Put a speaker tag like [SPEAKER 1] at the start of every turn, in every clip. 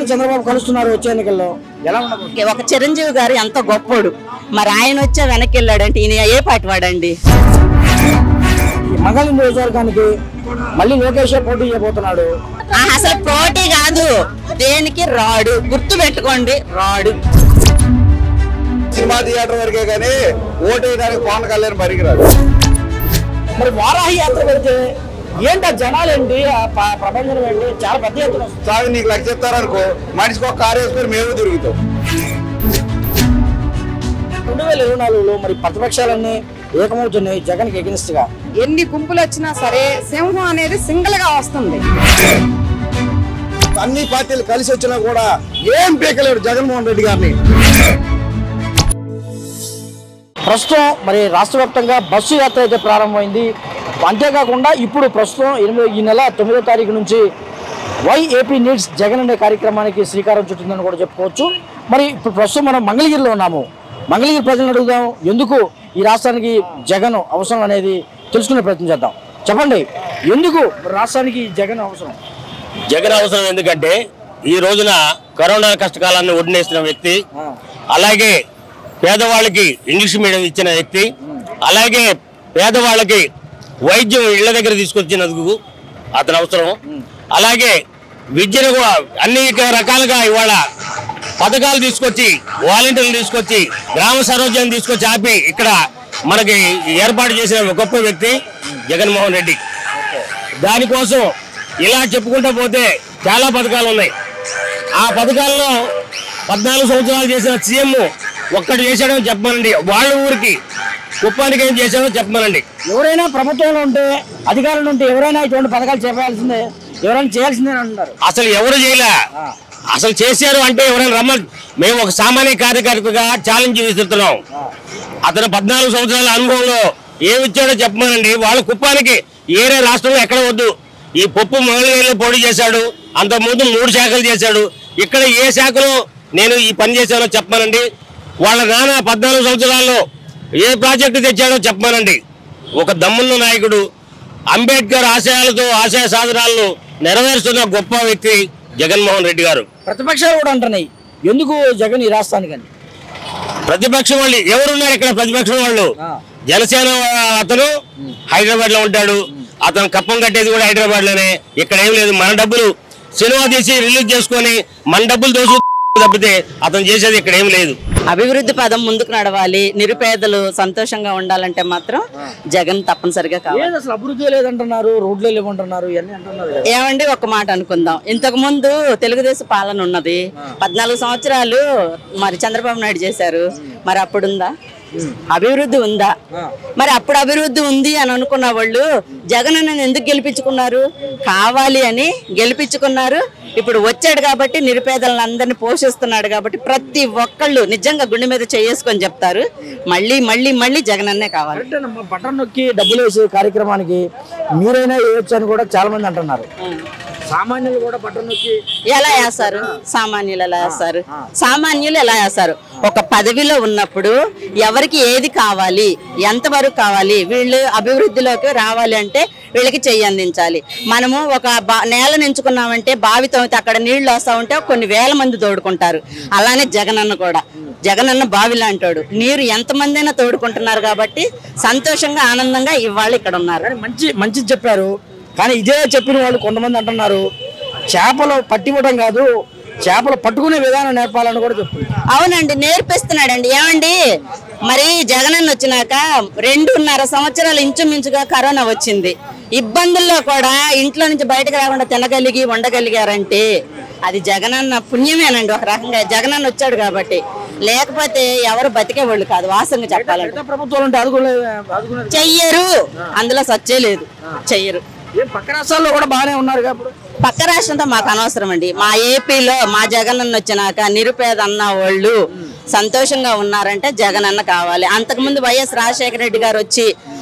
[SPEAKER 1] చంద్రబాబు కలుస్తున్నారు వచ్చే ఎన్నికల్లో ఎలా ఉండదు
[SPEAKER 2] ఒక చిరంజీవి గారు ఎంత గొప్పోడు మరి ఆయన వచ్చే వెనక్కి వెళ్ళాడంటే ఈయన ఏ పాటి వాడండి
[SPEAKER 1] మంగళం నియోజకవర్గానికి మళ్ళీ లోకేష్ పోటీ చేయబోతున్నాడు
[SPEAKER 2] ఆ, అసలు పోటీ కాదు దేనికి రాడు గుర్తు పెట్టుకోండి రాడు
[SPEAKER 3] సినిమా థియేటర్ వరకే కానీ ఓటేయడానికి పవన్ కళ్యాణ్ పనికిరాడు
[SPEAKER 1] మరి వారాహి యాత్ర పెడితే ఏంటి ఆ జనాలు ఏంటి ఆ ప- ప్రపంచం ఏంటి చాలా పెద్ద ఎత్తున వస్తుంది.
[SPEAKER 3] సాగు నీకు లక్ష ఇస్తారనుకో మనిషికి ఒక కారు వేసుకొని మేము తిరుగుతాం
[SPEAKER 1] రెండు వేల ఇరవై నాలుగులో మరి ప్రతిపక్షాలన్నీ ఏకమవుతున్నాయి జగన్ కి against గా
[SPEAKER 4] ఎన్ని గుంపులు వచ్చినా సరే సింహం అనేది సింగిల్ గా వస్తుంది
[SPEAKER 3] అన్ని పార్టీలు కలిసి వచ్చినా కూడా ఏం పీకలేడు జగన్మోహన్ రెడ్డి గారిని
[SPEAKER 1] ప్రస్తుతం మరి రాష్ట్ర వ్యాప్తంగా బస్సు యాత్ర అయితే ప్రారంభమైంది అంతేకాకుండా ఇప్పుడు ప్రస్తుతం ఎనిమిది ఈ నెల తొమ్మిదో తారీఖు నుంచి వై ఏపీ నీడ్స్ జగన్ అనే కార్యక్రమానికి శ్రీకారం చుట్టిందని కూడా చెప్పుకోవచ్చు మరి ఇప్పుడు ప్రస్తుతం మనం మంగళగిరిలో ఉన్నాము మంగళగిరి ప్రజలను అడుగుదాం ఎందుకు ఈ రాష్ట్రానికి జగన్ అవసరం అనేది తెలుసుకునే ప్రయత్నం చేద్దాం చెప్పండి ఎందుకు రాష్ట్రానికి జగన్ అవసరం
[SPEAKER 5] జగన్ అవసరం ఎందుకంటే ఈ రోజున కరోనా కష్టకాలాన్ని ఒడినేసిన వ్యక్తి అలాగే పేదవాళ్ళకి ఇంగ్లీష్ మీడియం ఇచ్చిన వ్యక్తి అలాగే పేదవాళ్ళకి వైద్యం ఇళ్ల దగ్గర తీసుకొచ్చినందుకు అతను అవసరం అలాగే విద్యను కూడా అన్ని రకాలుగా ఇవాళ పథకాలు తీసుకొచ్చి వాలంటీర్లు తీసుకొచ్చి గ్రామ సరోజ్యం తీసుకొచ్చి ఆపి ఇక్కడ మనకి ఏర్పాటు చేసిన గొప్ప వ్యక్తి జగన్మోహన్ రెడ్డి దానికోసం ఇలా చెప్పుకుంటూ పోతే చాలా పథకాలు ఉన్నాయి ఆ పథకాల్లో పద్నాలుగు సంవత్సరాలు చేసిన సీఎం ఒక్కటి చేశాడో చెప్పమనండి వాళ్ళ ఊరికి కుప్పానికి ఏం చేశాడో చెప్పమనండి
[SPEAKER 1] ఎవరైనా ప్రభుత్వంలో ఉంటే అధికారంలో ఉంటే ఎవరైనా ఇటువంటి పథకాలు చేయాల్సిందే ఎవరైనా చేయాల్సిందే అని అంటున్నారు
[SPEAKER 5] అసలు ఎవరు చేయలే అసలు చేశారు అంటే ఎవరైనా రమ్మని మేము ఒక సామాన్య కార్యకర్తగా ఛాలెంజ్ విసురుతున్నాం అతను పద్నాలుగు సంవత్సరాల అనుభవంలో ఏమి ఇచ్చాడో చెప్పమనండి వాళ్ళ కుప్పానికి ఏరే రాష్ట్రంలో ఎక్కడ వద్దు ఈ పప్పు మంగళగిరిలో పోటీ చేశాడు అంత ముందు మూడు శాఖలు చేశాడు ఇక్కడ ఏ శాఖలో నేను ఈ పని చేశానో చెప్పమనండి వాళ్ళ నాన్న పద్నాలుగు సంవత్సరాల్లో ఏ ప్రాజెక్టు తెచ్చాడో చెప్పమనండి ఒక దమ్మున్న నాయకుడు అంబేద్కర్ ఆశయాలతో ఆశయ సాధనాలను నెరవేరుస్తున్న గొప్ప వ్యక్తి జగన్మోహన్ రెడ్డి గారు
[SPEAKER 1] ప్రతిపక్షాలు కూడా అంటున్నాయి ఎందుకు జగన్ ఈ రాష్ట్రానికి అని
[SPEAKER 5] ప్రతిపక్షం వాళ్ళు ఎవరున్నారు ఇక్కడ ప్రతిపక్షం వాళ్ళు జనసేన అతను హైదరాబాద్ లో ఉంటాడు అతను కప్పం కట్టేది కూడా హైదరాబాద్ లోనే ఇక్కడ ఏం లేదు మన డబ్బులు సినిమా తీసి రిలీజ్ చేసుకొని మన డబ్బులు దోసు తప్పితే అతను చేసేది ఇక్కడ ఏం లేదు
[SPEAKER 2] అభివృద్ధి పదం ముందుకు నడవాలి నిరుపేదలు సంతోషంగా ఉండాలంటే మాత్రం జగన్ తప్పనిసరిగా కావాలి
[SPEAKER 1] ఏది అసలు అభివృద్ధి లేదంటున్నారు రోడ్లు లేవంటున్నారు ఇవన్నీ అంటున్నారు కదా
[SPEAKER 2] ఏమండి ఒక మాట అనుకుందాం ఇంతకు ముందు తెలుగుదేశం పాలన ఉన్నది పద్నాలుగు సంవత్సరాలు మరి చంద్రబాబు నాయుడు చేశారు మరి అప్పుడుందా అభివృద్ధి ఉందా మరి అప్పుడు అభివృద్ధి ఉంది అని అనుకున్న వాళ్ళు జగన్ అన్నని ఎందుకు గెలిపించుకున్నారు కావాలి అని గెలిపించుకున్నారు ఇప్పుడు వచ్చాడు కాబట్టి నిరుపేదలను అందరినీ పోషిస్తున్నాడు కాబట్టి ప్రతి ఒక్కళ్ళు నిజంగా గుండె మీద చేసుకొని చెప్తారు మళ్ళీ మళ్ళీ మళ్ళీ జగన్ అన్నే కావాలి
[SPEAKER 1] కరెక్టేనమ్మా బటన్ నొక్కి డబ్బులు వేసే కార్యక్రమానికి మీరైనా వేయొచ్చు అని కూడా చాలా మంది అంటున్నారు సామాన్యులు కూడా బటన్ నొక్కి
[SPEAKER 2] ఎలా వేస్తారు సామాన్యులు ఎలా వేస్తారు సామాన్యులు ఎలా వేస్తారు ఒక పదవిలో ఉన్నప్పుడు ఎవరికి ఏది కావాలి ఎంతవరకు కావాలి వీళ్ళు అభివృద్ధిలోకి రావాలి అంటే వీళ్ళకి చెయ్యి అందించాలి మనము ఒక బా నేలను ఎంచుకున్నామంటే బావి తవ్వితే అక్కడ నీళ్లు వస్తా ఉంటే కొన్ని వేల మంది తోడుకుంటారు అలానే జగనన్న కూడా జగనన్న బావి లాంటాడు నీరు ఎంతమంది అయినా తోడుకుంటున్నారు కాబట్టి సంతోషంగా ఆనందంగా ఇవాళ ఇక్కడ ఉన్నారు
[SPEAKER 1] కానీ మంచి మంచిది చెప్పారు కానీ ఇదే చెప్పిన వాళ్ళు కొంతమంది అంటున్నారు చేపలు పట్టివ్వడం కాదు చేపలు పట్టుకునే విధానం నేర్పాలని కూడా చెప్తున్నారు
[SPEAKER 2] అవునండి నేర్పిస్తున్నాడండి ఏమండి మరి జగనన్న వచ్చినాక రెండున్నర సంవత్సరాలు ఇంచుమించుగా కరోనా వచ్చింది ఇబ్బందుల్లో కూడా ఇంట్లో నుంచి బయటకు రాకుండా తినగలిగి ఉండగలిగారంటే అది జగనన్న పుణ్యమేనండి ఒక రకంగా జగనన్న వచ్చాడు కాబట్టి లేకపోతే ఎవరు బతికేవాళ్ళు కాదు వాస్తవంగా చెప్పాలంటే
[SPEAKER 1] మిగతా ప్రభుత్వాలు ఉంటే అదుగులే అదుగునే
[SPEAKER 2] చెయ్యరు అందులో సచ్చే లేదు చెయ్యరు
[SPEAKER 1] ఏం పక్క రాష్ట్రాల్లో కూడా బాగానే ఉన్నారు కాబట్టి
[SPEAKER 2] పక్క రాష్ట్రంతో మాకు అనవసరం అండి మా ఏపీలో మా జగన్ అన్న వచ్చినాక నిరుపేద అన్న వాళ్ళు సంతోషంగా ఉన్నారంటే జగన్ అన్న కావాలి అంతకుముందు వైఎస్ రాజశేఖర రెడ్డి గారు వచ్చి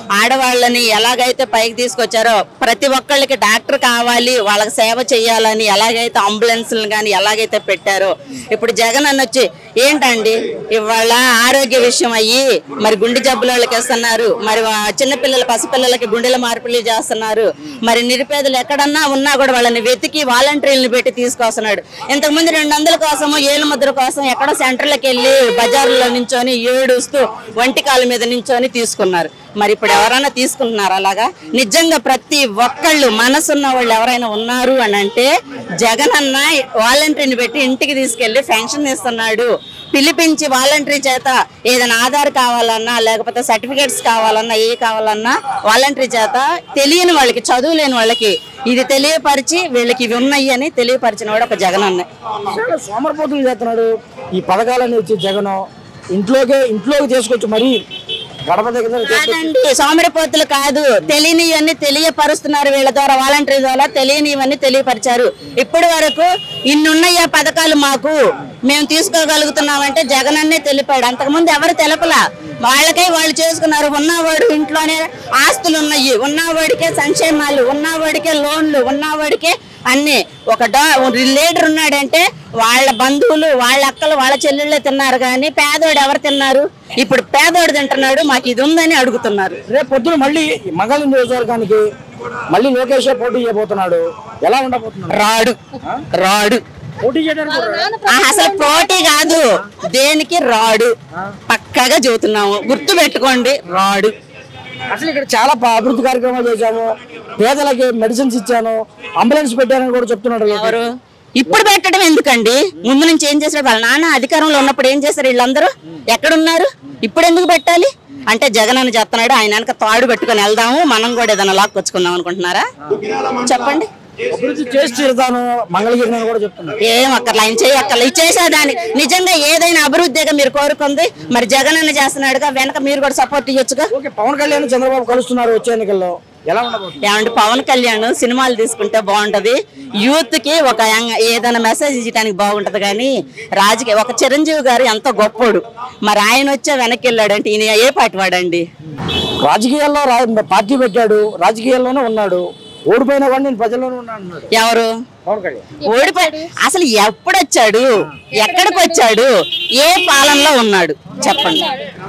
[SPEAKER 2] ఆడవాళ్ళని ఎలాగైతే పైకి తీసుకొచ్చారో ప్రతి ఒక్కళ్ళకి డాక్టర్ కావాలి వాళ్ళకి సేవ చేయాలని ఎలాగైతే అంబులెన్స్లను కానీ ఎలాగైతే పెట్టారో ఇప్పుడు జగన్ అన్న వచ్చి ఏంటండి ఇవాళ ఆరోగ్య విషయం అయ్యి మరి గుండె జబ్బుల వాళ్ళకి ఇస్తున్నారు మరి వా- చిన్నపిల్లల పసిపిల్లలకి గుండెల మార్పిడి చేస్తున్నారు మరి నిరుపేదలు ఎక్కడన్నా ఉన్నా కూడా వాళ్ళని వెతికి వాలంటీర్లను పెట్టి తీసుకొస్తున్నాడు ఇంతకుముందు రెండు వందల కోసము ఏలు ముద్ర కోసం ఎక్కడో సెంటర్లకు వెళ్ళి బజార్లో నించొని ఏడుస్తూ వంటికాల మీద నించొని తీసుకున్నారు మరి ఇప్పుడు ఎవరైనా తీసుకుంటున్నారు అలాగా నిజంగా ప్రతి ఒక్కళ్ళు మనసున్న వాళ్ళు ఎవరైనా ఉన్నారు అని అంటే జగన్ అన్న వాలంటీర్ని పెట్టి ఇంటికి తీసుకెళ్లి పెన్షన్ ఇస్తున్నాడు పిలిపించి వాలంటరీ చేత ఏదైనా ఆధార్ కావాలన్నా లేకపోతే సర్టిఫికేట్స్ కావాలన్నా ఏ కావాలన్నా వాలంటరీ చేత తెలియని వాళ్ళకి చదువు లేని వాళ్ళకి ఇది తెలియపరిచి వీళ్ళకి ఇవి ఉన్నాయి అని తెలియపరిచిన వాడు ఒక జగన్ అన్న
[SPEAKER 1] చాలా సోమరపోతులు చేస్తున్నాడు ఈ పథకాలన్నీ వచ్చి జగన్ ఇంట్లోకే ఇంట్లోకి తీసుకొచ్చి మరీ గడప దగ్గర తీసుకొచ్చి
[SPEAKER 2] కాదండి సోమరిపోతులు కాదు తెలియనివన్నీ తెలియపరుస్తున్నారు వీళ్ళ ద్వారా వాలంటరీ ద్వారా తెలియనివన్నీ తెలియపరిచారు ఇప్పటి వరకు ఇన్నున్నయ్యా పథకాలు మాకు మేము తీసుకోగలుగుతున్నామంటే జగన్ అన్నే తెలిపాడు అంతకుముందు ఎవరు తెలపలా వాళ్ళకై వాళ్ళు చేసుకున్నారు ఉన్నవాడు ఇంట్లోనే ఆస్తులు ఉన్నాయి ఉన్నవాడికే సంక్షేమాలు ఉన్నవాడికే లోన్లు ఉన్నవాడికే అన్ని ఒక డా లీడర్ ఉన్నాడంటే వాళ్ళ బంధువులు వాళ్ళ అక్కలు వాళ్ళ చెల్లెళ్ళే తిన్నారు కానీ పేదోడు ఎవరు తిన్నారు ఇప్పుడు పేదోడు తింటున్నాడు మాకు ఇది ఉందని అడుగుతున్నారు
[SPEAKER 1] రేపు పొద్దున మళ్ళీ మంగళం నియోజకవర్గానికి మళ్ళీ లోకేష్ పోటీ చేయబోతున్నాడు ఎలా ఉండబోతున్నాడు
[SPEAKER 2] రాడు రాడు
[SPEAKER 1] పోటీ చేయడానికి కూడా రాడు.
[SPEAKER 2] ఆ, అసలు పోటీ కాదు దేనికి రాడు పక్కగా చెబుతున్నాము గుర్తు పెట్టుకోండి రాడు
[SPEAKER 1] అసలు ఇక్కడ చాలా ప- అభివృద్ధి కార్యక్రమాలు చేశాము పేదలకి మెడిసిన్స్ ఇచ్చాను అంబులెన్స్ పెట్టానని కూడా చెప్తున్నాడు
[SPEAKER 2] ఎవరు ఇప్పుడు పెట్టడం ఎందుకండి ముందు నుంచి ఏం చేశారు వాళ్ళ నాన్న అధికారంలో ఉన్నప్పుడు ఏం చేశారు వీళ్ళందరూ ఎక్కడున్నారు ఇప్పుడు ఎందుకు పెట్టాలి అంటే జగన్ అని చెప్తున్నాడు ఆయన వెనక తాడు పెట్టుకొని వెళ్దాము మనం కూడా ఏదైనా లాక్కొచ్చుకుందాం అనుకుంటున్నారా చెప్పండి
[SPEAKER 1] అభివృద్ధి చేసి తీరుతాను మంగళగిరి అని కూడా చెప్తున్నాడు
[SPEAKER 2] ఏం అక్కర్లా ఆయన చేయ అక్కర్లా ఇది చేసేదాన్ని నిజంగా ఏదైనా అభివృద్ధిగా మీరు కోరుకుంది మరి జగన్ అన్న చేస్తున్నాడుగా వెనక మీరు కూడా సపోర్ట్ ఇవ్వచ్చుగా
[SPEAKER 1] ఓకే పవన్ కళ్యాణ్ చంద్రబాబు కలుస్తున్నారు వచ్చే ఎన్నికల్లో ఎలా ఉండబోతుంది
[SPEAKER 2] ఏమంటే పవన్ కళ్యాణ్ సినిమాలు తీసుకుంటే బాగుంటది యూత్ కి ఒక యంగ్- ఏదైనా మెసేజ్ ఇచ్చడానికి బాగుంటది కానీ రాజకీయ ఒక చిరంజీవి గారు ఎంతో గొప్పోడు మరి ఆయన వచ్చే వెనక్కి వెళ్ళాడంటే ఈయన ఏ పార్టీ వాడండి
[SPEAKER 1] రాజకీయాల్లో రా- పార్టీ పెట్టాడు రాజకీయాల్లోనే ఉన్నాడు ఓడిపోయినా కూడా నేను ప్రజల్లోనే ఉన్నాను అన్నాడు
[SPEAKER 2] ఎవరు
[SPEAKER 1] పవన్ కళ్యాణ్
[SPEAKER 2] ఓడిపోయి అసలు ఎప్పుడు వచ్చాడు ఎక్కడికి వచ్చాడు ఏ పాలనలో ఉన్నాడు చెప్పండి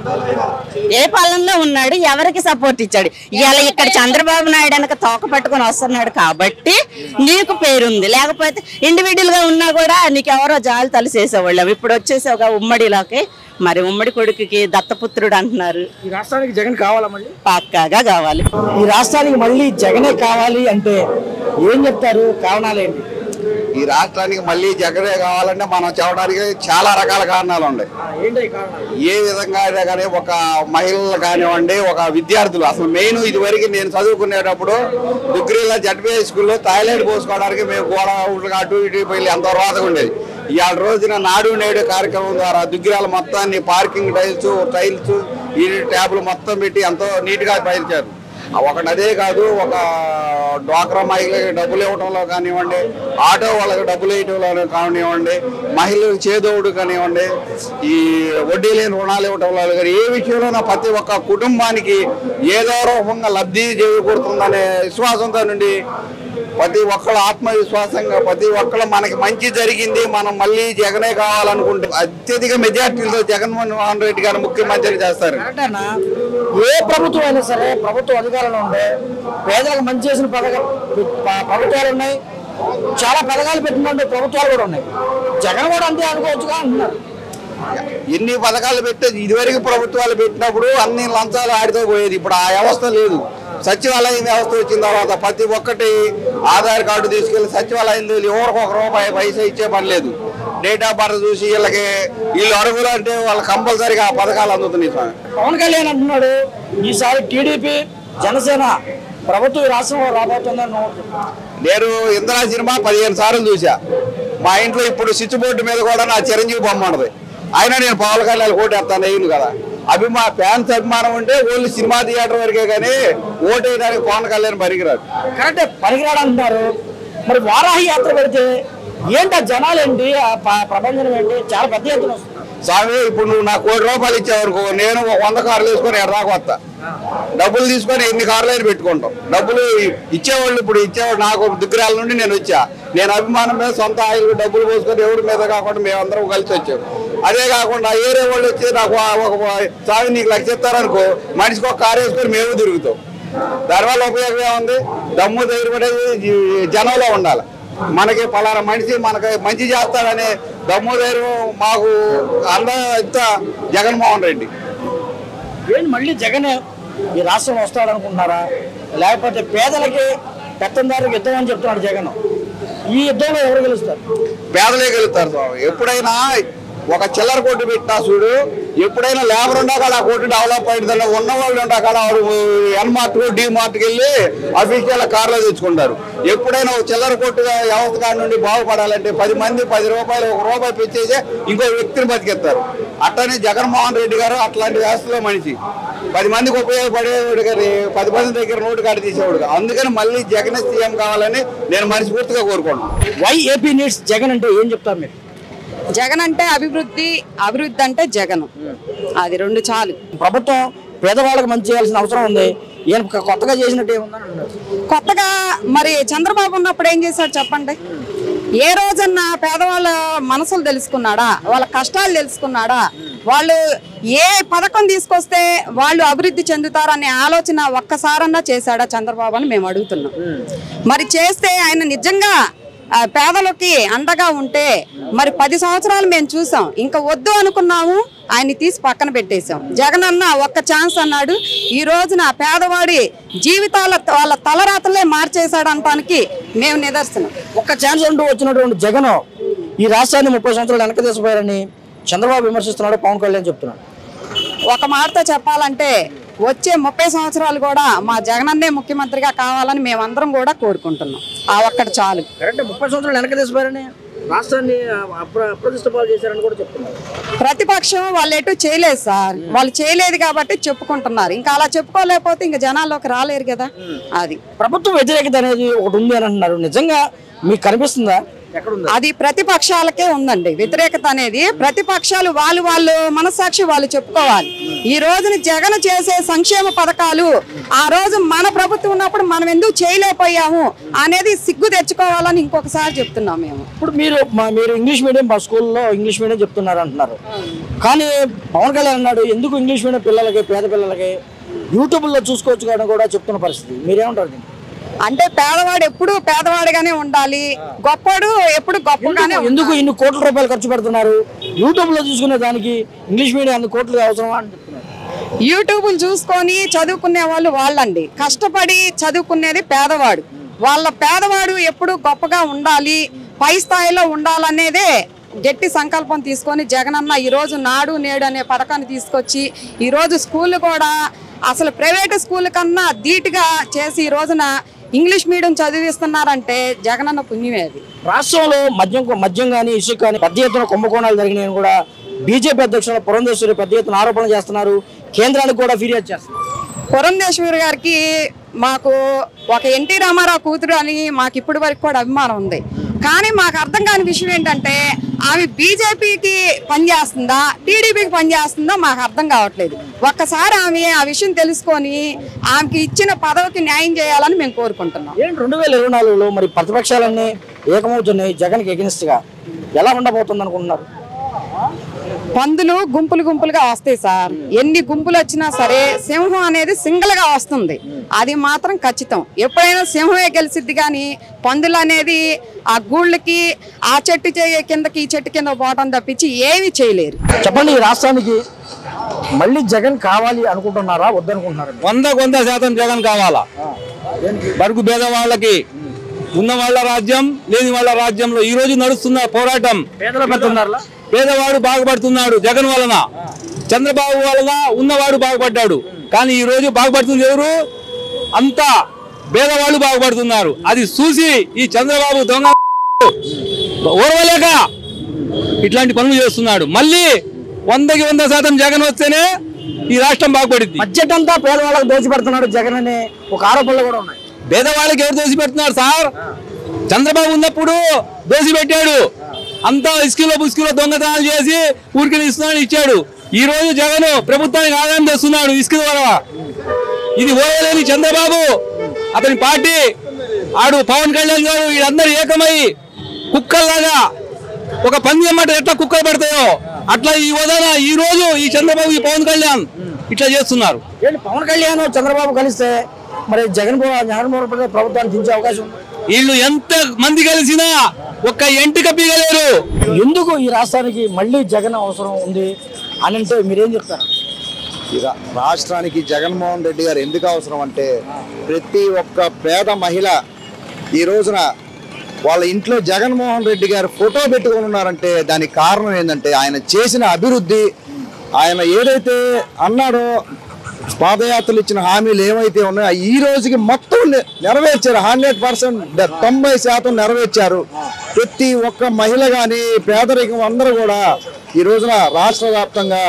[SPEAKER 2] ఏ పాలనలో ఉన్నాడు ఎవరికి సపోర్ట్ ఇచ్చాడు ఇలా ఇక్కడ చంద్రబాబు నాయుడు వెనక తోక పట్టుకొని వస్తున్నాడు కాబట్టి నీకు పేరుంది లేకపోతే ఇండివిజువల్ గా ఉన్నా కూడా నీకు ఎవరో జాలి తలిసేసేవాళ్ళం ఇప్పుడు వచ్చేసి ఒక ఉమ్మడిలోకి మరి ఉమ్మడి కొడుకుకి దత్తపుత్రుడు అంటున్నారు
[SPEAKER 1] ఈ రాష్ట్రానికి జగన్ కావాలా మళ్ళీ
[SPEAKER 2] పక్కాగా కావాలి
[SPEAKER 1] ఈ రాష్ట్రానికి మళ్ళీ జగనే కావాలి అంటే ఏం చెప్తారు కారణాలు ఏంటి
[SPEAKER 3] ఈ రాష్ట్రానికి మళ్ళీ జగనే కావాలంటే మనం చెప్పడానికి చాలా రకాల కారణాలు ఉన్నాయి
[SPEAKER 1] ఏంటి ఈ కారణాలు
[SPEAKER 3] ఏ విధంగా అయినా కానీ ఒక మహిళలు కానివ్వండి ఒక విద్యార్థులు అసలు మెయిన్ ఇది వరకు నేను చదువుకునేటప్పుడు డిగ్రీలో జడ్పీఐ స్కూల్లో టాయిలెట్ పోసుకోవడానికి మేము గోడ ఊళ్ళకి అటు ఇటు వెళ్ళి ఎంతో రోతగా ఉండేది ఇవాళ రోజున నాడు నేడు కార్యక్రమం ద్వారా దుగ్గిరాల మొత్తాన్ని పార్కింగ్ టైల్స్ టైల్స్ ఈ ట్యాబ్లు మొత్తం పెట్టి ఎంతో నీట్గా బయలుచారు ఒకటి అదే కాదు ఒక డ్వాక్రా మహిళలకు డబ్బులు ఇవ్వడంలో కానివ్వండి ఆటో వాళ్ళకి డబ్బులు ఇవ్వడంలో కానివ్వండి మహిళలకు చేదోడు కానివ్వండి ఈ వడ్డీ లేని రుణాలు ఇవ్వడంలో కానీ ఏ విషయంలోనూ ప్రతి ఒక్క కుటుంబానికి ఏదో రూపంగా లబ్ధి చేకూరుతుందనే విశ్వాసంతో నుండి ప్రతి ఒక్కళ్ళు ఆత్మవిశ్వాసంగా ప్రతి ఒక్కళ్ళు మనకి మంచి జరిగింది మనం మళ్ళీ జగనే కావాలనుకుంటే అత్యధిక మెజార్టీలతో జగన్మోహన్ రెడ్డి గారు ముఖ్యమంత్రి చేస్తారు
[SPEAKER 1] కరెక్టేనా ఏ ప్రభుత్వం అయినా సరే ప్రభుత్వ అధికారంలో ఉండే పేదలకు మంచి చేసిన పథక ప- ప్రభుత్వాలు ఉన్నాయి చాలా పథకాలు పెట్టిన ప్రభుత్వాలు కూడా ఉన్నాయి జగన్ కూడా అంతే అనుకోవచ్చుగా అంటున్నారు
[SPEAKER 3] ఎన్ని పథకాలు పెట్టే ఇదివరకు ప్రభుత్వాలు పెట్టినప్పుడు అన్ని లంచాలు ఆడితో పోయేది ఇప్పుడు ఆ వ్యవస్థ లేదు సచివాలయం వ్యవస్థ వచ్చిన తర్వాత ప్రతి ఒక్కటి ఆధార్ కార్డు తీసుకెళ్లి సచివాలయంలో ఎవరికి ఒక రూపాయి పైసా ఇచ్చే పని లేదు డేట్ ఆఫ్ బర్త్ చూసి వీళ్ళకి వీళ్ళు అడుగులు అంటే వాళ్ళకి కంపల్సరీగా ఆ పథకాలు అందుతున్నాయి స్వామి
[SPEAKER 1] పవన్ కళ్యాణ్ అంటున్నాడు ఈసారి టీడీపీ జనసేన ప్రభుత్వం ఈ రాష్ట్రంలో రాబోతుందని నమ్ముతున్నాడు.
[SPEAKER 3] నేను ఇందిరా సినిమా పదిహేను సార్లు చూసా మా ఇంట్లో ఇప్పుడు స్విచ్ బోర్డు మీద కూడా నా చిరంజీవి బొమ్మ ఉన్నది అయినా నేను పవన్ కళ్యాణ్ ఓటేస్తాను వేయను కదా అభిమా ఫ్యాన్స్ అభిమానం ఉంటే ఓన్లీ సినిమా థియేటర్ వరకే కానీ ఓటేయడానికి పవన్ కళ్యాణ్ పనికిరాడు
[SPEAKER 1] కరెక్టే పనికిరాడు అంటున్నారు మరి వారాహి యాత్ర పెడితే ఏంటి ఆ జనాలు ఏంటి ఆ ప- ప్రపంచం ఏంటి చాలా పెద్ద ఎత్తున వస్తున్నారు
[SPEAKER 3] స్వామి ఇప్పుడు నువ్వు నాకు కోటి రూపాయలు ఇచ్చావనుకో నేను ఒక వంద కార్లు వేసుకొని ఎడదాకా వస్తా డబ్బులు తీసుకొని ఎన్ని కార్లు అయినా పెట్టుకుంటాం డబ్బులు ఇచ్చేవాళ్ళు ఇప్పుడు ఇచ్చేవాళ్ళు నాకు దిగ్గరాల నుండి నేను వచ్చా నేను అభిమానం మీద సొంత ఆయిల్ డబ్బులు పోసుకొని ఎవరి మీద కాకుండా మేమందరం కలిసి వచ్చాం అదే కాకుండా ఏరే వాళ్ళు వచ్చి నాకు ఆ ఒక స్వామి నీకు లక్ష ఇస్తారనుకో మనిషికి ఒక కారు వేసుకొని మేము తిరుగుతాం దానివల్ల ఉపయోగం ఏముంది దమ్ము ధైర్యపడేది జీ- జనంలో ఉండాలి మనకి పలానా మనిషి మనకి మంచి చేస్తాడనే దమ్ము ధైర్యం మాకు అంద ఇంత జగన్మోహన్ రెడ్డి
[SPEAKER 1] ఏంటి మళ్ళీ జగన్ ఈ రాష్ట్రం వస్తాడనుకుంటున్నారా లేకపోతే పేదలకి పెత్తందారికి యుద్ధం అని చెప్తున్నాడు జగన్ ఈ యుద్ధంలో ఎవరు గెలుస్తారు
[SPEAKER 3] పేదలే గెలుస్తారు స్వామి ఎప్పుడైనా ఒక చిల్లర కొట్టు పెట్టినా చూడు ఎప్పుడైనా లేబర్ ఉండకాడ ఆ కొట్టు డెవలప్ అయిందని ఉన్న వాళ్ళు ఉండకాడ వాడు ఎన్ మార్ట్ డి మార్ట్కి వెళ్ళి అఫీషియల్ కార్లో తెచ్చుకుంటారు ఎప్పుడైనా ఒక చిల్లర కొట్టు వ్యవస్థ కాడి నుండి బాగుపడాలంటే పది మంది పది రూపాయలు ఒక రూపాయి పెంచేసి ఇంకో వ్యక్తిని బతికిస్తారు అట్లనే జగన్మోహన్ రెడ్డి గారు అట్లాంటి వ్యవస్థలో మనిషి పది మందికి ఉపయోగపడేవాడు గారి పది మంది దగ్గర నోటు కాడ తీసేవాడు కాదు. అందుకని మళ్ళీ జగన్ సీఎం కావాలని నేను మనస్ఫూర్తిగా కోరుకుంటున్నాను
[SPEAKER 1] వై ఏపీ నీడ్స్ జగన్ అంటే ఏం చెప్తారు మీరు
[SPEAKER 4] జగన్ అంటే అభివృద్ధి అభివృద్ధి అంటే జగన్ అది రెండు చాలు
[SPEAKER 1] ప్రభుత్వం పేదవాళ్ళకి మంచి చేయాల్సిన అవసరం ఉంది ఈయన కొ- కొత్తగా చేసినట్టు ఏముందని అంటున్నారు
[SPEAKER 4] కొత్తగా మరి చంద్రబాబు ఉన్నప్పుడు ఏం చేశాడు చెప్పండి ఏ రోజన్నా పేదవాళ్ళ మనసులు తెలుసుకున్నాడా వాళ్ళ కష్టాలు తెలుసుకున్నాడా వాళ్ళు ఏ పథకం తీసుకొస్తే వాళ్ళు అభివృద్ధి చెందుతారనే ఆలోచన ఒక్కసారన్నా చేశాడా చంద్రబాబు అని మేము అడుగుతున్నాం మరి చేస్తే ఆయన నిజంగా ఆ, పేదలకి అండగా ఉంటే మరి పది సంవత్సరాలు మేము చూసాం ఇంకా వద్దు అనుకున్నాము ఆయన్ని తీసి పక్కన పెట్టేశాం జగన్ అన్న ఒక్క ఛాన్స్ అన్నాడు ఈ రోజున పేదవాడి జీవితాల వాళ్ళ తలరాతలే మార్చేశాడు అనటానికి మేము నిదర్శనం
[SPEAKER 1] ఒక్క ఛాన్స్ అంటూ వచ్చినటువంటి జగన్ ఈ రాష్ట్రాన్ని ముప్పై సంవత్సరాలు వెనక తీసిపోయారని చంద్రబాబు విమర్శిస్తున్నాడు పవన్ కళ్యాణ్ చెప్తున్నాడు
[SPEAKER 4] ఒక మాటతో చెప్పాలంటే వచ్చే ముప్పై సంవత్సరాలు కూడా మా జగనన్నే ముఖ్యమంత్రిగా కావాలని మేమందరం కూడా కోరుకుంటున్నాం ఆ ఒక్కటి చాలు
[SPEAKER 1] కరెక్ట్ ముప్పై సంవత్సరాలు వెనక తీసిపోయారని రాష్ట్రాన్ని అప్ర అప్రతిష్ట పాలు చేశారని కూడా చెప్తున్నారు
[SPEAKER 4] ప్రతిపక్షం వాళ్ళు ఎటు చేయలేదు సార్ వాళ్ళు చేయలేదు కాబట్టి చెప్పుకుంటున్నారు ఇంకా అలా చెప్పుకోలేకపోతే ఇంకా జనాల్లోకి రాలేరు కదా అది
[SPEAKER 1] ప్రభుత్వ వ్యతిరేకత అనేది ఒకటి ఉంది అని అంటున్నారు నిజంగా మీకు కనిపిస్తుందా ఎక్కడుందా
[SPEAKER 4] అది ప్రతిపక్షాలకే ఉందండి వ్యతిరేకత అనేది ప్రతిపక్షాలు వాళ్ళు వాళ్ళు మనసాక్షి వాళ్ళు చెప్పుకోవాలి ఈ రోజున జగన్ చేసే సంక్షేమ పథకాలు ఆ రోజు మన ప్రభుత్వం ఉన్నప్పుడు మనం ఎందుకు చేయలేకపోయాము అనేది సిగ్గు తెచ్చుకోవాలని ఇంకొకసారి చెప్తున్నాం మేము
[SPEAKER 1] ఇప్పుడు మీరు మా- మీరు ఇంగ్లీష్ మీడియం మా స్కూల్లో ఇంగ్లీష్ మీడియం చెప్తున్నారు అంటున్నారు కానీ పవన్ కళ్యాణ్ అన్నాడు ఎందుకు ఇంగ్లీష్ మీడియం పిల్లలకి పేద పిల్లలకి యూట్యూబ్లో చూసుకోవచ్చు కానీ కూడా చెప్తున్న పరిస్థితి మీరేమంటారు దీనికి?
[SPEAKER 4] అంటే పేదవాడు ఎప్పుడు పేదవాడిగానే ఉండాలి గొప్పవాడు ఎప్పుడు గొప్పగానే
[SPEAKER 1] ఎందుకు- ఎందుకు ఇన్ని కోట్ల రూపాయలు ఖర్చు పెడుతున్నారు యూట్యూబ్లో చూసుకునే దానికి ఇంగ్లీష్ మీడియం అన్ని కోట్లు అవసరమా అని చెప్తున్నారు
[SPEAKER 4] యూట్యూబ్లు చూసుకొని చదువుకునే వాళ్ళు వాళ్ళండి కష్టపడి చదువుకునేది పేదవాడు వాళ్ళ పేదవాడు ఎప్పుడు గొప్పగా ఉండాలి పై స్థాయిలో ఉండాలనేదే గట్టి సంకల్పం తీసుకొని జగనన్న ఈరోజు నాడు నేడు అనే పథకాన్ని తీసుకొచ్చి ఈరోజు స్కూళ్ళు కూడా అసలు ప్రైవేట్ స్కూల్ కన్నా ధీటుగా చేసి ఈ రోజున ఇంగ్లీష్ మీడియం చదివిస్తున్నారంటే జగనన్న పుణ్యమే అది
[SPEAKER 1] రాష్ట్రంలో మద్యం మద్యం కానీ ఇసుక కానీ పెద్ద ఎత్తున కుంభకోణాలు జరిగినాయని కూడా బీజేపీ అధ్యక్షుడు పురంధేశ్వరి పెద్ద ఎత్తున ఆరోపణలు చేస్తున్నారు కేంద్రానికి కూడా ఫిర్యాదు చేస్తున్నారు
[SPEAKER 4] పురంధేశ్వరి గారికి మాకు ఒక ఎన్టీ రామారావు కూతురు అని మాకు ఇప్పటి వరకు కూడా అభిమానం ఉంది కానీ మాకు అర్థం కాని విషయం ఏంటంటే ఆమె బీజేపీకి పనిచేస్తుందా టీడీపీకి పనిచేస్తుందా మాకు అర్థం కావట్లేదు ఒక్కసారి ఆమె ఆ విషయం తెలుసుకొని ఆమెకి ఇచ్చిన పదవికి న్యాయం చేయాలని మేము కోరుకుంటున్నాం
[SPEAKER 1] ఏంటి రెండు వేల ఇరవై నాలుగులో మరి ప్రతిపక్షాలన్నీ ఏకమవుతున్నాయి జగన్కి ఎగనిస్ట్ గా ఎలా ఉండబోతుంది అనుకుంటున్నారు
[SPEAKER 4] పందులు గుంపులు గుంపులుగా వస్తాయి సార్ ఎన్ని గుంపులు వచ్చినా సరే సింహం అనేది సింగిల్ గా వస్తుంది అది మాత్రం ఖచ్చితం ఎప్పుడైనా సింహమే గెలిసిద్ది కానీ పందులు అనేది ఆ గూళ్ళకి ఆ చెట్టు చే- కిందకి ఈ చెట్టు కింద పోవడం తప్పించి ఏమీ చేయలేరు
[SPEAKER 1] చెప్పండి ఈ రాష్ట్రానికి మళ్ళీ జగన్ కావాలి అనుకుంటున్నారా వద్దనుకుంటున్నారా
[SPEAKER 6] వందకు వంద శాతం జగన్ కావాలా బరుగు భేద వాళ్ళకి ఉన్న వాళ్ళ రాజ్యం లేని వాళ్ళ రాజ్యంలో ఈ రోజు నడుస్తున్న పోరాటం
[SPEAKER 1] పేదల పెడుతున్నారా
[SPEAKER 6] పేదవాడు బాగుపడుతున్నాడు జగన్ వలన చంద్రబాబు వలన ఉన్నవాడు బాగుపడ్డాడు కానీ ఈ రోజు బాగుపడుతుంది ఎవరు అంతా పేదవాళ్ళు బాగుపడుతున్నారు అది చూసి ఈ చంద్రబాబు దొంగ ఓర్వలేక ఇట్లాంటి పనులు చేస్తున్నాడు మళ్ళీ వందకి వంద శాతం జగన్ వస్తేనే ఈ రాష్ట్రం బాగుపడింది
[SPEAKER 1] బడ్జెట్ అంతా పేదవాళ్ళకి దోచి పెడుతున్నాడు జగన్ అనే ఒక ఆరోపణలు కూడా ఉన్నాయి
[SPEAKER 6] పేదవాళ్ళకి ఎవరు దోసి పెడుతున్నారు సార్ చంద్రబాబు ఉన్నప్పుడు దోసి పెట్టాడు అంతా ఇసుకలో పుసుకలో దొంగతనాలు చేసి ఊరికి ఇస్తున్నాడు ఇచ్చాడు ఈ రోజు జగన్ ప్రభుత్వానికి ఆదాయం తెస్తున్నాడు ఇసుక ద్వారా ఇది ఓయలేని చంద్రబాబు అతని పార్టీ ఆడు పవన్ కళ్యాణ్ గారు వీళ్ళందరూ ఏకమై కుక్కల్లాగా ఒక పంది అన్నమాట ఎట్లా కుక్కలు పడతాయో అట్లా ఈ వదన ఈ రోజు ఈ చంద్రబాబు ఈ పవన్ కళ్యాణ్ ఇట్లా చేస్తున్నారు
[SPEAKER 1] ఏంటి పవన్ కళ్యాణ్ చంద్రబాబు కలిస్తే మరి జగన్ జగన్మోహన్ రెడ్డి ప్రభుత్వాన్ని దించే అవకాశం ఉంది
[SPEAKER 6] వీళ్ళు ఎంత మంది కలిసినా ఒక్క ఎంటిక పీగలేరు
[SPEAKER 1] ఎందుకు ఈ రాష్ట్రానికి మళ్ళీ జగన్ అవసరం ఉంది అని అంటే మీరేం చెప్తారు
[SPEAKER 3] ఈ రా- రాష్ట్రానికి జగన్మోహన్ రెడ్డి గారు ఎందుకు అవసరం అంటే ప్రతి ఒక్క పేద మహిళ ఈ రోజున వాళ్ళ ఇంట్లో జగన్మోహన్ రెడ్డి గారు ఫోటో పెట్టుకొని ఉన్నారంటే దానికి కారణం ఏంటంటే ఆయన చేసిన అభివృద్ధి ఆయన ఏదైతే అన్నాడో పాదయాత్రలు ఇచ్చిన హామీలు ఏమైతే ఉన్నాయో ఈ రోజుకి మొత్తం నె- నెరవేర్చారు హండ్రెడ్ పర్సెంట్ తొంభై శాతం నెరవేర్చారు ప్రతి ఒక్క మహిళ కానీ పేదరికం అందరూ కూడా ఈ రోజున రాష్ట్ర వ్యాప్తంగా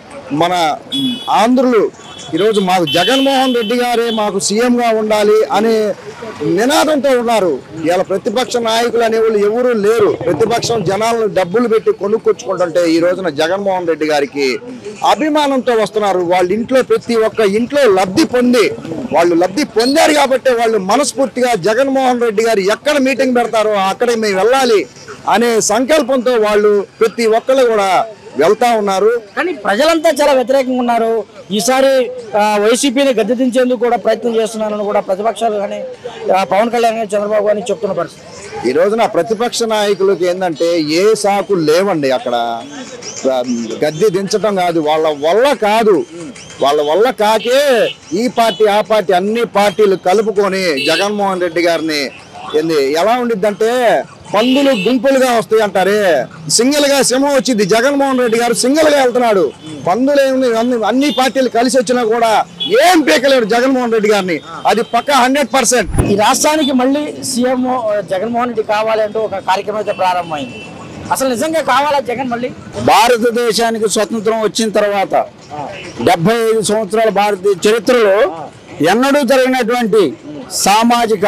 [SPEAKER 3] మన మ్, ఆంధ్రులు ఈరోజు మాకు జగన్మోహన్ రెడ్డి గారే మాకు సీఎంగా ఉండాలి అనే నినాదంతో ఉన్నారు ఇవాళ ప్రతిపక్ష నాయకులు అనేవాళ్ళు ఎవరూ లేరు ప్రతిపక్షం జనాలను డబ్బులు పెట్టి కొనుక్కొచ్చుకుంటుంటే ఈ రోజున జగన్మోహన్ రెడ్డి గారికి అభిమానంతో వస్తున్నారు వాళ్ళ ఇంట్లో ప్రతి ఒక్క ఇంట్లో లబ్ధి పొంది వాళ్ళు లబ్ధి పొందారు కాబట్టి వాళ్ళు మనస్ఫూర్తిగా జగన్మోహన్ రెడ్డి గారు ఎక్కడ మీటింగ్ పెడతారో అక్కడే మేము వెళ్ళాలి అనే సంకల్పంతో వాళ్ళు ప్రతి ఒక్కళ్ళు కూడా వెళ్తా ఉన్నారు
[SPEAKER 1] కానీ ప్రజలంతా చాలా వ్యతిరేకంగా ఉన్నారు ఈసారి ఆ, వైసీపీని గద్దె దించేందుకు కూడా ప్రయత్నం చేస్తున్నారని కూడా ప్రతిపక్షాలు కానీ ఆ, పవన్ కళ్యాణ్ కానీ చంద్రబాబు కానీ చెప్తున్న పరిస్థితి
[SPEAKER 3] ఈ రోజున ప్రతిపక్ష నాయకులకి ఏంటంటే ఏ సాకు లేవండి అక్కడ ఆ, గద్దె దించడం కాదు వాళ్ళ వల్ల కాదు వాళ్ళ వల్ల కాకే ఈ పార్టీ ఆ పార్టీ అన్ని పార్టీలు కలుపుకొని జగన్మోహన్ రెడ్డి గారిని ఏంది ఎలా ఉండిద్దంటే పందులు గుంపులుగా వస్తాయి అంటారే సింగిల్ గా సింహం వచ్చింది జగన్మోహన్ రెడ్డి గారు సింగిల్ గా వెళ్తున్నాడు పందులు ఏమి అన్ని అన్ని పార్టీలు కలిసి వచ్చినా కూడా ఏం పీకలేడు జగన్మోహన్ రెడ్డి గారిని అది పక్క హండ్రెడ్ పర్సెంట్
[SPEAKER 1] ఈ రాష్ట్రానికి మళ్ళీ సీఎం జగన్మోహన్ రెడ్డి కావాలి అంటూ ఒక కార్యక్రమం అయితే ప్రారంభమైంది అసలు నిజంగా కావాలా జగన్ మళ్ళీ
[SPEAKER 7] భారతదేశానికి స్వతంత్రం వచ్చిన తర్వాత డెబ్బై ఐదు సంవత్సరాల భారతీయ చరిత్రలో ఎన్నడూ జరిగినటువంటి సామాజిక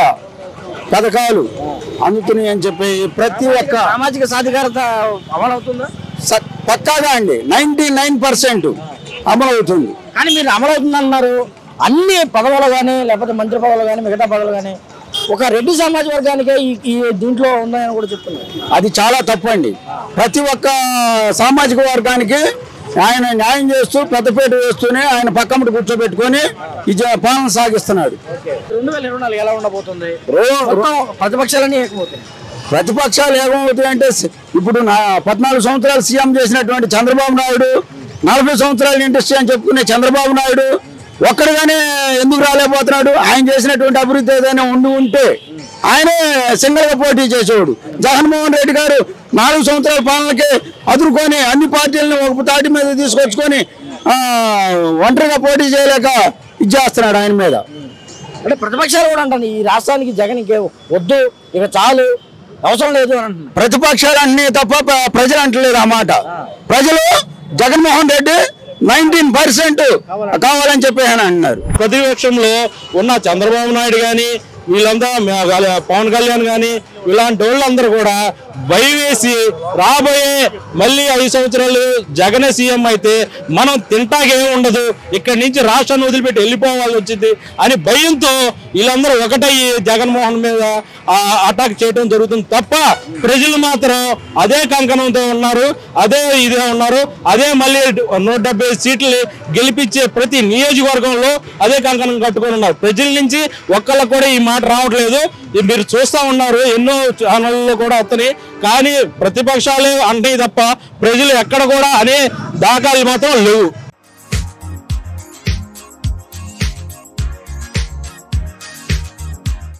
[SPEAKER 7] పథకాలు అందుతున్నాయి అని చెప్పి ప్రతి ఒక్క
[SPEAKER 1] సామాజిక సాధికారత అమలు అవుతుందా
[SPEAKER 7] స- పక్కాగా అండి నైన్టీ నైన్ పర్సెంట్ అమలవుతుంది
[SPEAKER 1] కానీ మీరు అమలు అవుతుందన్నారు అన్ని పదవులు కానీ లేకపోతే మంత్రి పదవులు కానీ మిగతా పదవులు కానీ ఒక రెడ్డి సమాజ వర్గానికే ఈ ఈ దీంట్లో ఉందని కూడా చెప్తున్నారు
[SPEAKER 7] అది చాలా తప్పండి ప్రతి ఒక్క సామాజిక వర్గానికి ఆయన న్యాయం చేస్తూ పెద్దపేట వేస్తూనే ఆయన పక్కమటి కూర్చోబెట్టుకొని ఈ జ- పాలన సాగిస్తున్నాడు
[SPEAKER 1] రెండు వేల ఇరవై నాలుగు ఎలా ఉండబోతుంది
[SPEAKER 7] రో-
[SPEAKER 1] మొత్తం ప్రతిపక్షాలన్నీ ఏకమవుతాయి
[SPEAKER 7] ప్రతిపక్షాలు ఏమవుతాయంటే స- ఇప్పుడు నా పద్నాలుగు సంవత్సరాలు సీఎం చేసినటువంటి చంద్రబాబు నాయుడు నలభై సంవత్సరాల ఇండస్ట్రీ అని చెప్పుకునే చంద్రబాబు నాయుడు ఒక్కడిగానే ఎందుకు రాలేకపోతున్నాడు ఆయన చేసినటువంటి అభివృద్ధి ఏదైనా ఉండి ఉంటే ఆయనే సింగిల్ గా పోటీ చేసేవాడు జగన్మోహన్ రెడ్డి గారు నాలుగు సంవత్సరాల పాలనకి అదురుకొని అన్ని పార్టీలను ఒక తాటి మీద తీసుకొచ్చుకొని ఆ, ఒంటరిగా పోటీ చేయలేక ఇది చేస్తున్నాడు ఆయన మీద
[SPEAKER 1] అంటే ప్రతిపక్షాలు కూడా అంటాను ఈ రాష్ట్రానికి జగన్ ఇంకే వద్దు ఇక చాలు అవసరం లేదు అని అంటున్నారు
[SPEAKER 7] ప్రతిపక్షాలు అన్ని తప్ప ప్ర- ప్రజలు అంటలేదు ఆ మాట ప్రజలు జగన్మోహన్ రెడ్డి నైన్టీన్ పర్సెంట్ కావాలని చెప్పి ఆయన అన్నారు
[SPEAKER 6] ప్రతిపక్షంలో ఉన్న చంద్రబాబు నాయుడు కానీ వీళ్ళంతా మ- వాళ్ళ పవన్ కళ్యాణ్ కానీ ఇలాంటి వాళ్ళందరూ కూడా భయం వేసి రాబోయే మళ్ళీ ఐదు సంవత్సరాలు జగనే సీఎం అయితే మనం తింటాకేం ఉండదు ఇక్కడి నుంచి రాష్ట్రాన్ని వదిలిపెట్టి వెళ్ళిపోవాల్సి వచ్చింది అని భయంతో వీళ్ళందరూ ఒకటయ్యి జగన్మోహన్ మీద ఆ అటాక్ చేయడం జరుగుతుంది తప్ప ప్రజలు మాత్రం అదే కంకణంతో ఉన్నారు అదే ఇదే ఉన్నారు అదే మళ్ళీ నూట డెబ్బై సీట్లు గెలిపించే ప్రతి నియోజకవర్గంలో అదే కంకణం కట్టుకొని ఉన్నారు ప్రజల నుంచి ఒక్కళ్ళకు కూడా ఈ మాట రావట్లేదు ఇది మీరు చూస్తా ఉన్నారు ఎన్నో ఛానళ్ళలో కూడా వస్తున్నాయి కానీ ప్రతిపక్షాలే అంటే తప్ప ప్రజలు ఎక్కడ కూడా అనే దాఖలు మాత్రం లేవు